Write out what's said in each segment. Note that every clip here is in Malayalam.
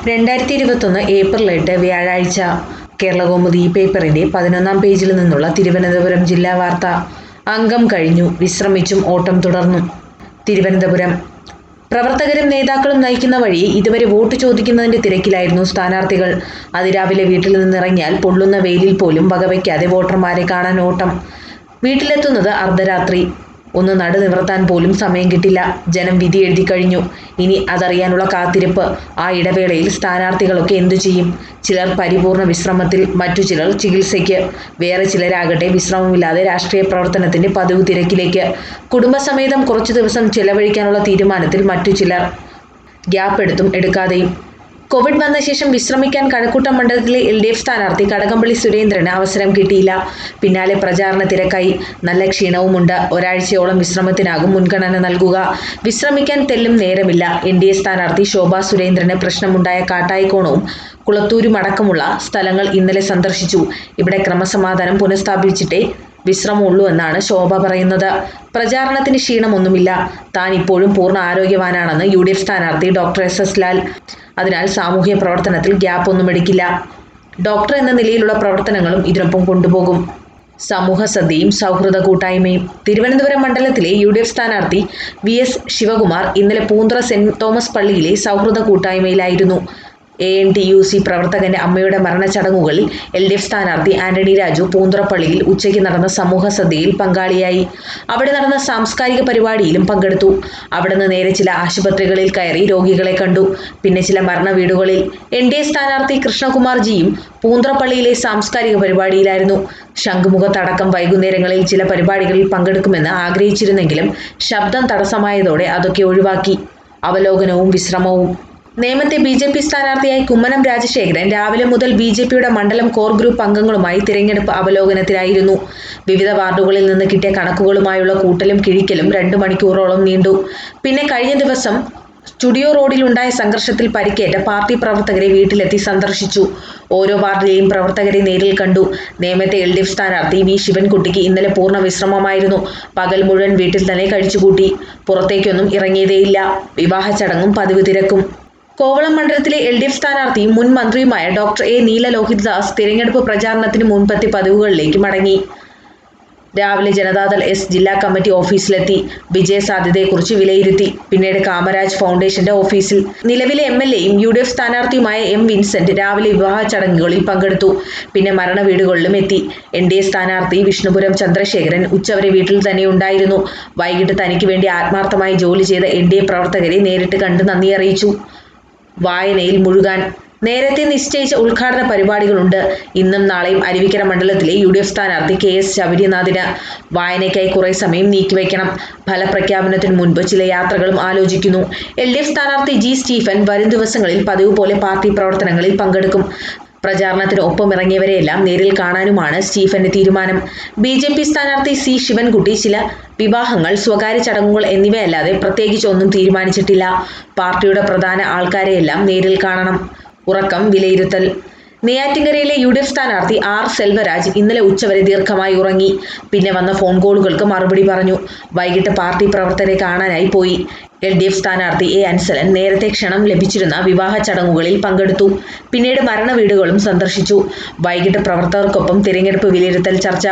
രണ്ടായിരത്തി ഇരുപത്തൊന്ന് ഏപ്രിൽ എട്ട് വ്യാഴാഴ്ച കേരളകൗമുദി പേപ്പറിന്റെ പതിനൊന്നാം പേജിൽ നിന്നുള്ള തിരുവനന്തപുരം ജില്ലാ വാർത്ത അംഗം കഴിഞ്ഞു വിശ്രമിച്ചും ഓട്ടം തുടർന്നു തിരുവനന്തപുരം പ്രവർത്തകരും നേതാക്കളും നയിക്കുന്ന വഴി ഇതുവരെ വോട്ട് ചോദിക്കുന്നതിന്റെ തിരക്കിലായിരുന്നു സ്ഥാനാർത്ഥികൾ അതിരാവിലെ വീട്ടിൽ നിന്നിറങ്ങിയാൽ പൊള്ളുന്ന വെയിലിൽ പോലും വകവയ്ക്കാതെ വോട്ടർമാരെ കാണാൻ ഓട്ടം വീട്ടിലെത്തുന്നത് അർദ്ധരാത്രി ഒന്ന് നടു നിവർത്താൻ പോലും സമയം കിട്ടില്ല ജനം വിധി എഴുതി കഴിഞ്ഞു ഇനി അതറിയാനുള്ള കാത്തിരിപ്പ് ആ ഇടവേളയിൽ സ്ഥാനാർത്ഥികളൊക്കെ എന്തു ചെയ്യും ചിലർ പരിപൂർണ വിശ്രമത്തിൽ മറ്റു ചിലർ ചികിത്സയ്ക്ക് വേറെ ചിലരാകട്ടെ വിശ്രമമില്ലാതെ രാഷ്ട്രീയ പ്രവർത്തനത്തിന്റെ പതിവ് തിരക്കിലേക്ക് കുടുംബസമേതം കുറച്ചു ദിവസം ചെലവഴിക്കാനുള്ള തീരുമാനത്തിൽ മറ്റു ചിലർ ഗ്യാപ്പ് എടുത്തും എടുക്കാതെയും കോവിഡ് വന്ന ശേഷം വിശ്രമിക്കാൻ കഴക്കൂട്ടം മണ്ഡലത്തിലെ എൽ ഡി എഫ് സ്ഥാനാർത്ഥി കടകംപള്ളി സുരേന്ദ്രന് അവസരം കിട്ടിയില്ല പിന്നാലെ പ്രചാരണ തിരക്കായി നല്ല ക്ഷീണവുമുണ്ട് ഒരാഴ്ചയോളം വിശ്രമത്തിനാകും മുൻഗണന നൽകുക വിശ്രമിക്കാൻ തെല്ലും നേരമില്ല എൻ ഡി എ സ്ഥാനാർത്ഥി ശോഭാ സുരേന്ദ്രന് പ്രശ്നമുണ്ടായ കാട്ടായിക്കോണവും കുളത്തൂരും അടക്കമുള്ള സ്ഥലങ്ങൾ ഇന്നലെ സന്ദർശിച്ചു ഇവിടെ ക്രമസമാധാനം പുനഃസ്ഥാപിച്ചിട്ടേ വിശ്രമമുള്ളൂ എന്നാണ് ശോഭ പറയുന്നത് പ്രചാരണത്തിന് ക്ഷീണമൊന്നുമില്ല താൻ ഇപ്പോഴും പൂർണ്ണ ആരോഗ്യവാനാണെന്ന് യു ഡി എഫ് സ്ഥാനാർത്ഥി ഡോക്ടർ എസ് എസ് ലാൽ അതിനാൽ സാമൂഹ്യ പ്രവർത്തനത്തിൽ ഗ്യാപ്പ് ഒന്നും എടുക്കില്ല ഡോക്ടർ എന്ന നിലയിലുള്ള പ്രവർത്തനങ്ങളും ഇതിനൊപ്പം കൊണ്ടുപോകും സമൂഹ ശ്രദ്ധയും സൗഹൃദ കൂട്ടായ്മയും തിരുവനന്തപുരം മണ്ഡലത്തിലെ യു ഡി എഫ് സ്ഥാനാർത്ഥി വി എസ് ശിവകുമാർ ഇന്നലെ പൂന്തുറ സെന്റ് തോമസ് പള്ളിയിലെ സൗഹൃദ കൂട്ടായ്മയിലായിരുന്നു A N T U C പ്രവർത്തകന്റെ അമ്മയുടെ മരണച്ചടങ്ങുകളിൽ എൽ ഡി എഫ് സ്ഥാനാർത്ഥി ആന്റണി രാജു പൂന്തുറപ്പള്ളിയിൽ ഉച്ചയ്ക്ക് നടന്ന സമൂഹ സദ്യയിൽ പങ്കാളിയായി അവിടെ നടന്ന സാംസ്കാരിക പരിപാടിയിലും പങ്കെടുത്തു അവിടെ നിന്ന് നേരെ ചില ആശുപത്രികളിൽ കയറി രോഗികളെ കണ്ടു പിന്നെ ചില മരണ വീടുകളിൽ എൻ ഡി എ സ്ഥാനാർത്ഥി കൃഷ്ണകുമാർജിയും പൂന്തുറപ്പള്ളിയിലെ സാംസ്കാരിക പരിപാടിയിലായിരുന്നു ശംഖുമുഖത്തടക്കം വൈകുന്നേരങ്ങളിൽ ചില പരിപാടികളിൽ പങ്കെടുക്കുമെന്ന് ആഗ്രഹിച്ചിരുന്നെങ്കിലും ശബ്ദം തടസ്സമായതോടെ അതൊക്കെ ഒഴിവാക്കി അവലോകനവും വിശ്രമവും നേമത്തെ ബി ജെ പി സ്ഥാനാർത്ഥിയായി കുമ്മനം രാജശേഖരൻ രാവിലെ മുതൽ ബി ജെ പിയുടെ മണ്ഡലം കോർ ഗ്രൂപ്പ് അംഗങ്ങളുമായി തിരഞ്ഞെടുപ്പ് അവലോകനത്തിലായിരുന്നു വിവിധ വാർഡുകളിൽ നിന്ന് കിട്ടിയ കണക്കുകളുമായുള്ള കൂട്ടലും കിഴിക്കലും രണ്ടു മണിക്കൂറോളം നീണ്ടു പിന്നെ കഴിഞ്ഞ ദിവസം സ്റ്റുഡിയോ റോഡിലുണ്ടായ സംഘർഷത്തിൽ പരിക്കേറ്റ പാർട്ടി പ്രവർത്തകരെ വീട്ടിലെത്തി സന്ദർശിച്ചു ഓരോ വാർഡിലെയും പ്രവർത്തകരെ നേരിൽ കണ്ടു നേമത്തെ എൽ ഡി എഫ് സ്ഥാനാർത്ഥി വി ശിവൻകുട്ടിക്ക് ഇന്നലെ പൂർണ്ണ വിശ്രമമായിരുന്നു പകൽ മുഴുവൻ വീട്ടിൽ തന്നെ കഴിച്ചുകൂട്ടി പുറത്തേക്കൊന്നും ഇറങ്ങിയതേയില്ല വിവാഹ ചടങ്ങും പതിവ് തിരക്കും കോവളം മണ്ഡലത്തിലെ എൽ ഡി എഫ് സ്ഥാനാർത്ഥിയും മുൻ മന്ത്രിയുമായ ഡോക്ടർ എ നീല ലോഹിതദാസ് തിരഞ്ഞെടുപ്പ് പ്രചാരണത്തിന് മുൻപത്തെ പതിവുകളിലേക്ക് മടങ്ങി രാവിലെ ജനതാദൾ എസ് ജില്ലാ കമ്മിറ്റി ഓഫീസിലെത്തി വിജയ സാധ്യതയെക്കുറിച്ച് വിലയിരുത്തി പിന്നീട് കാമരാജ് ഫൗണ്ടേഷന്റെ ഓഫീസിൽ നിലവിലെ എം എൽ എയും യു ഡി എഫ് സ്ഥാനാർത്ഥിയുമായ എം വിൻസെന്റ് രാവിലെ വിവാഹ ചടങ്ങുകളിൽ പങ്കെടുത്തു പിന്നെ മരണ വീടുകളിലും എത്തി എൻ ഡി എ സ്ഥാനാർത്ഥി വിഷ്ണുപുരം ചന്ദ്രശേഖരൻ ഉച്ചവരെ വീട്ടിൽ തന്നെ ഉണ്ടായിരുന്നു വൈകിട്ട് തനിക്ക് വേണ്ടി ആത്മാർത്ഥമായി ജോലി ചെയ്ത എൻ ഡി എ പ്രവർത്തകരെ നേരിട്ട് കണ്ട് നന്ദി അറിയിച്ചു വായനയിൽ മുഴുകാൻ നേരത്തെ നിശ്ചയിച്ച ഉദ്ഘാടന പരിപാടികളുണ്ട് ഇന്നും നാളെയും അരുവിക്കര മണ്ഡലത്തിലെ യു ഡി എഫ് സ്ഥാനാർത്ഥി കെ എസ് ശബരിനാഥിന് വായനയ്ക്കായി കുറെ സമയം നീക്കിവെക്കണം ഫലപ്രഖ്യാപനത്തിന് മുൻപ് ചില യാത്രകളും ആലോചിക്കുന്നു എൽ ഡി എഫ് സ്ഥാനാർത്ഥി ജി സ്റ്റീഫൻ വരും ദിവസങ്ങളിൽ പതിവ് പോലെ പാർട്ടി പ്രവർത്തനങ്ങളിൽ പങ്കെടുക്കും പ്രചാരണത്തിന് ഒപ്പം ഇറങ്ങിയവരെയെല്ലാം നേരിൽ കാണാനുമാണ് സ്റ്റീഫന്റെ തീരുമാനം ബി ജെ പി സ്ഥാനാർത്ഥി സി ശിവൻകുട്ടി ചില വിവാഹങ്ങൾ സ്വകാര്യ ചടങ്ങുകൾ എന്നിവയല്ലാതെ പ്രത്യേകിച്ച് ഒന്നും തീരുമാനിച്ചിട്ടില്ല പാർട്ടിയുടെ പ്രധാന ആൾക്കാരെയെല്ലാം നേരിൽ കാണണം ഉറക്കം വിലയിരുത്തൽ നെയ്യാറ്റിങ്കരയിലെ യു ഡി എഫ് സ്ഥാനാർത്ഥി ആർ സെൽവരാജ് ഇന്നലെ ഉച്ചവരെ ദീർഘമായി ഉറങ്ങി പിന്നെ വന്ന ഫോൺ കോളുകൾക്ക് മറുപടി പറഞ്ഞു വൈകിട്ട് പാർട്ടി പ്രവർത്തകരെ കാണാനായി പോയി എൽ ഡി എഫ് സ്ഥാനാർത്ഥി എ അൻസലൻ നേരത്തെ ക്ഷണം ലഭിച്ചിരുന്ന വിവാഹ ചടങ്ങുകളിൽ പങ്കെടുത്തു പിന്നീട് മരണ വീടുകളും സന്ദർശിച്ചു വൈകിട്ട് പ്രവർത്തകർക്കൊപ്പം തിരഞ്ഞെടുപ്പ് വിലയിരുത്തൽ ചർച്ച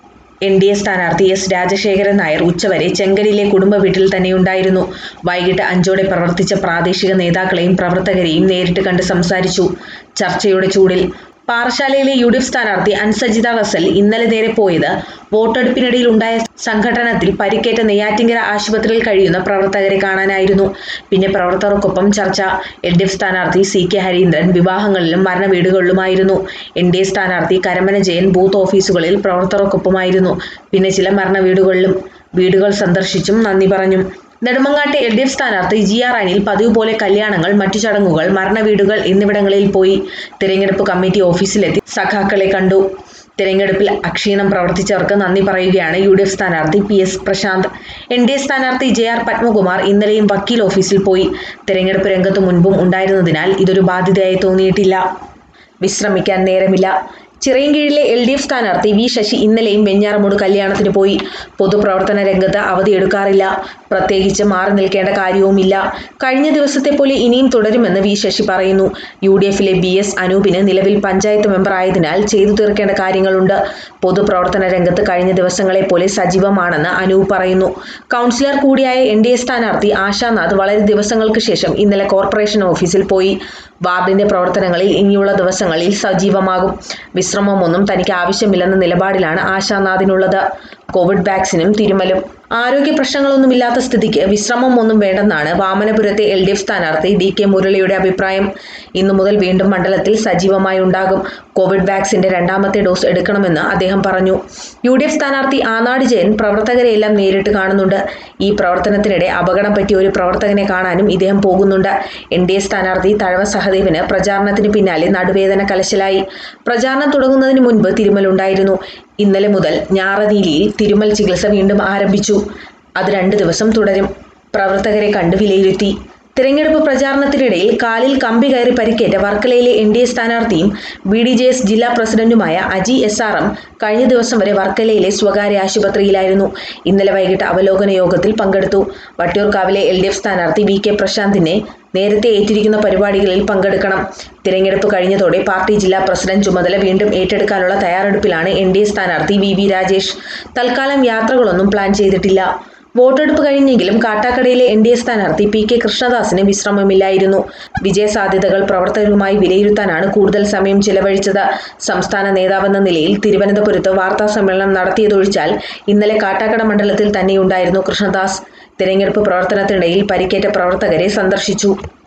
എൻ ഡി എ സ്ഥാനാർത്ഥി എസ് രാജശേഖരൻ നായർ ഉച്ചവരെ ചെങ്കലിലെ കുടുംബ വീട്ടിൽ തന്നെയുണ്ടായിരുന്നു വൈകിട്ട് അഞ്ചോടെ പ്രവർത്തിച്ച പ്രാദേശിക നേതാക്കളെയും പ്രവർത്തകരെയും നേരിട്ട് കണ്ട് സംസാരിച്ചു ചർച്ചയുടെ ചൂടിൽ പാറശാലയിലെ യു ഡി എഫ് സ്ഥാനാർത്ഥി അൻസജിത റസൽ ഇന്നലെ നേരെ പോയത് വോട്ടെടുപ്പിനിടയിൽ ഉണ്ടായ സംഘടനത്തിൽ പരിക്കേറ്റ നെയ്യാറ്റിങ്കര ആശുപത്രിയിൽ കഴിയുന്ന പ്രവർത്തകരെ കാണാനായിരുന്നു പിന്നെ പ്രവർത്തകർക്കൊപ്പം ചർച്ച എൽ ഡി എഫ് സ്ഥാനാർത്ഥി സി കെ ഹരീന്ദ്രൻ വിവാഹങ്ങളിലും മരണ വീടുകളിലുമായിരുന്നു എൻ ഡി എ സ്ഥാനാർത്ഥി കരമന ജയൻ ബൂത്ത് ഓഫീസുകളിൽ പ്രവർത്തകർക്കൊപ്പമായിരുന്നു പിന്നെ ചില മരണ വീടുകളിലും വീടുകൾ സന്ദർശിച്ചും നന്ദി പറഞ്ഞു നെടുമങ്ങാട്ടെ എൽ ഡി എഫ് സ്ഥാനാർത്ഥി ജി ആർ അനിൽ പതിവ് പോലെ കല്യാണങ്ങൾ മറ്റു ചടങ്ങുകൾ മരണവീടുകൾ എന്നിവിടങ്ങളിൽ പോയി തിരഞ്ഞെടുപ്പ് കമ്മിറ്റി ഓഫീസിലെത്തി സഖാക്കളെ കണ്ടു തിരഞ്ഞെടുപ്പിൽ അക്ഷീണം പ്രവർത്തിച്ചവർക്ക് നന്ദി പറയുകയാണ് യു ഡി എഫ് സ്ഥാനാർത്ഥി P S Prasanth N D A സ്ഥാനാർത്ഥി ജെ ആർ പത്മകുമാർ ഇന്നലെയും വക്കീൽ ഓഫീസിൽ പോയി തിരഞ്ഞെടുപ്പ് രംഗത്ത് മുൻപും ഉണ്ടായിരുന്നതിനാൽ ഇതൊരു ബാധ്യതയായി തോന്നിയിട്ടില്ല വിശ്രമിക്കാൻ നേരമില്ല ചിറയൻകീഴിലെ എൽ ഡി എഫ് സ്ഥാനാർത്ഥി വി ശശി ഇന്നലെയും വെഞ്ഞാറമൂട് കല്യാണത്തിന് പോയി പൊതുപ്രവർത്തന രംഗത്ത് അവധിയെടുക്കാറില്ല പ്രത്യേകിച്ച് മാറി നിൽക്കേണ്ട കാര്യവുമില്ല കഴിഞ്ഞ ദിവസത്തെ പോലെ ഇനിയും തുടരുമെന്ന് വി ശശി പറയുന്നു യു ഡി എഫിലെ ബി എസ് അനൂപിന് നിലവിൽ പഞ്ചായത്ത് മെമ്പർ ആയതിനാൽ ചെയ്തു തീർക്കേണ്ട കാര്യങ്ങളുണ്ട് പൊതുപ്രവർത്തന രംഗത്ത് കഴിഞ്ഞ ദിവസങ്ങളെ പോലെ സജീവമാണെന്ന് അനൂപ് പറയുന്നു കൗൺസിലർ കൂടിയായ എൻ ഡി എ സ്ഥാനാർത്ഥി ആശാനാഥ് വളരെ ദിവസങ്ങൾക്ക് ശേഷം ഇന്നലെ കോർപ്പറേഷൻ ഓഫീസിൽ പോയി വാർഡിന്റെ പ്രവർത്തനങ്ങളിൽ ഇനിയുള്ള ദിവസങ്ങളിൽ സജീവമാകും വിശ്രമമൊന്നും തനിക്ക് ആവശ്യമില്ലെന്ന നിലപാടിലാണ് ആശാനാഥിനുള്ളത് കോവിഡ് വാക്സിനും തിരുമലും ആരോഗ്യ പ്രശ്നങ്ങളൊന്നുമില്ലാത്ത സ്ഥിതിക്ക് വിശ്രമം ഒന്നും വേണ്ടെന്നാണ് വാമനപുരത്തെ എൽ ഡി എഫ് സ്ഥാനാർത്ഥി ഡി കെ മുരളിയുടെ അഭിപ്രായം ഇന്നു മുതൽ വീണ്ടും മണ്ഡലത്തിൽ സജീവമായി ഉണ്ടാകും കോവിഡ് വാക്സിന്റെ രണ്ടാമത്തെ ഡോസ് എടുക്കണമെന്ന് അദ്ദേഹം പറഞ്ഞു യു ഡി എഫ് സ്ഥാനാർത്ഥി ആനാട് ജയൻ പ്രവർത്തകരെയെല്ലാം നേരിട്ട് കാണുന്നുണ്ട് ഈ പ്രവർത്തനത്തിനിടെ അപകടം പറ്റിയ ഒരു പ്രവർത്തകനെ കാണാനും ഇദ്ദേഹം പോകുന്നുണ്ട് എൻ ഡി എ സ്ഥാനാർത്ഥി തഴവ സഹദേവന് പ്രചാരണത്തിന് പിന്നാലെ നടുവേദന കലശലായി പ്രചാരണം തുടങ്ങുന്നതിന് മുൻപ് തിരുമലുണ്ടായിരുന്നു ഇന്നലെ മുതൽ ഞാറനീലിയിൽ തിരുമൽ ചികിത്സ വീണ്ടും ആരംഭിച്ചു അത് രണ്ട് ദിവസം തുടരും പ്രവർത്തകരെ കണ്ട് വിലയിരുത്തി തിരഞ്ഞെടുപ്പ് പ്രചാരണത്തിനിടയിൽ കാലിൽ കമ്പി കയറി പരിക്കേറ്റ വർക്കലയിലെ എൻ ഡി എ സ്ഥാനാർത്ഥിയും ബി ഡി ജെ എസ് ജില്ലാ പ്രസിഡന്റുമായ അജി എസ് ആർ എം കഴിഞ്ഞ ദിവസം വരെ വർക്കലയിലെ സ്വകാര്യ ആശുപത്രിയിലായിരുന്നു ഇന്നലെ വൈകിട്ട് അവലോകന യോഗത്തിൽ പങ്കെടുത്തു വട്ടിയൂർക്കാവിലെ എൽ ഡി എഫ് സ്ഥാനാർത്ഥി വി കെ പ്രശാന്തിനെ നേരത്തെ ഏറ്റിരിക്കുന്ന പരിപാടികളിൽ പങ്കെടുക്കണം തിരഞ്ഞെടുപ്പ് കഴിഞ്ഞതോടെ പാർട്ടി ജില്ലാ പ്രസിഡന്റ് ചുമതല വീണ്ടും ഏറ്റെടുക്കാനുള്ള തയ്യാറെടുപ്പിലാണ് എൻ ഡി എ സ്ഥാനാർത്ഥി വി വി രാജേഷ് തൽക്കാലം യാത്രകളൊന്നും പ്ലാൻ ചെയ്തിട്ടില്ല വോട്ടെടുപ്പ് കഴിഞ്ഞെങ്കിലും കാട്ടാക്കടയിലെ എൻ ഡി എ സ്ഥാനാർത്ഥി പി കെ കൃഷ്ണദാസിന് വിശ്രമമില്ലായിരുന്നു വിജയസാധ്യതകൾ പ്രവർത്തകരുമായി വിലയിരുത്താനാണ് കൂടുതൽ സമയം ചിലവഴിച്ചത് സംസ്ഥാന നേതാവെന്ന നിലയിൽ തിരുവനന്തപുരത്ത് വാർത്താ സമ്മേളനം നടത്തിയതൊഴിച്ചാൽ ഇന്നലെ കാട്ടാക്കട മണ്ഡലത്തിൽ തന്നെയുണ്ടായിരുന്നു കൃഷ്ണദാസ് തിരഞ്ഞെടുപ്പ് പ്രവർത്തനത്തിനിടയിൽ പരിക്കേറ്റ പ്രവർത്തകരെ സന്ദർശിച്ചു